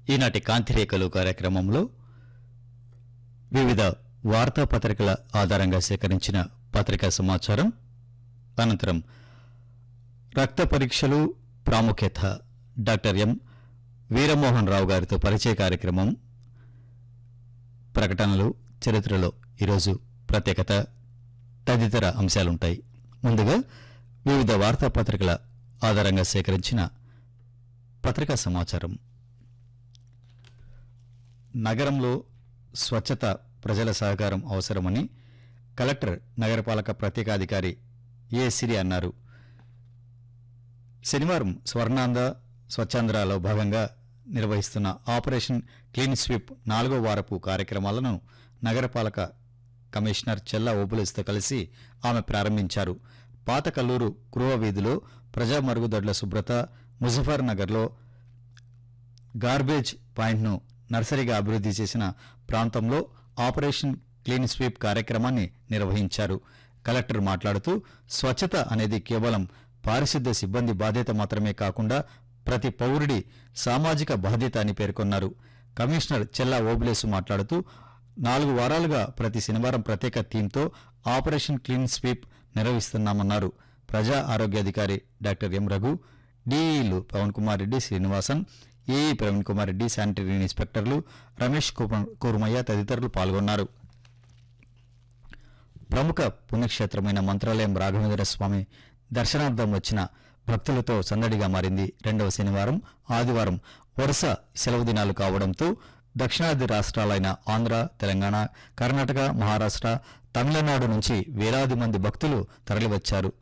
ఈనాటి కాంతిరేఖలు కార్యక్రమంలో వివిధ వార్తాపత్రికల ఆధారంగా సేకరించిన పత్రికా సమాచారం అనంతరం రక్త పరీక్షలు ప్రాముఖ్యత డాక్టర్ ఎం వీరమోహన్ రావు గారితో పరిచయ కార్యక్రమం ప్రకటనలు చరిత్రలో ఈరోజు ప్రత్యేకత తదితర అంశాలుంటాయి ముందుగా వివిధ వార్తాపత్రికల ఆధారంగా సేకరించిన పత్రికా సమాచారం నగరంలో స్వచ్ఛత ప్రజల సహకారం అవసరమని కలెక్టర్ నగరపాలక ప్రత్యేకాధికారి ఏ సిరి అన్నారు శనివారం స్వర్ణాంద స్వచ్ఛాంధ్రలో భాగంగా నిర్వహిస్తున్న ఆపరేషన్ క్లీన్ స్వీప్ నాలుగో వారపు కార్యక్రమాలను నగరపాలక కమిషనర్ చెల్ల ఓబులేస్తో కలిసి ఆమె ప్రారంభించారు పాత కల్లూరు కురువ వీధిలో ప్రజా మరుగుదొడ్ల శుభ్రత ముజఫర్ నగర్లో గార్బేజ్ పాయింట్ను నర్సరీగా అభివృద్ధి చేసిన ప్రాంతంలో ఆపరేషన్ క్లీన్ స్వీప్ కార్యక్రమాన్ని నిర్వహించారు కలెక్టర్ మాట్లాడుతూ స్వచ్ఛత అనేది కేవలం పారిశుద్ధ్య సిబ్బంది బాధ్యత మాత్రమే కాకుండా ప్రతి పౌరుడి సామాజిక బాధ్యత అని పేర్కొన్నారు కమిషనర్ చెల్లా ఓబులేసు మాట్లాడుతూ నాలుగు వారాలుగా ప్రతి శనివారం ప్రత్యేక థీమ్తో ఆపరేషన్ క్లీన్ స్వీప్ నిర్వహిస్తున్నామన్నారు ప్రజా ఆరోగ్యాధికారి డాక్టర్ ఎం రఘు డీఈలు పవన్ కుమార్ రెడ్డి శ్రీనివాసన్ ఏఈ ప్రవీణ్ కుమార్ రెడ్డి శానిటరీ ఇన్స్పెక్టర్లు రమేష్ కుమ- కూర్మయ్య తదితరులు పాల్గొన్నారు ప్రముఖ పుణ్యక్షేత్రమైన మంత్రాలయం రాఘవేంద్ర స్వామి దర్శనార్థం వచ్చిన భక్తులతో సందడిగా మారింది రెండవ శనివారం ఆదివారం వరుస సెలవు దినాలు కావడంతో దక్షిణాది రాష్ట్రాలైన ఆంధ్ర తెలంగాణ కర్ణాటక మహారాష్ట్ర తమిళనాడు నుంచి వేలాది మంది భక్తులు తరలివచ్చారు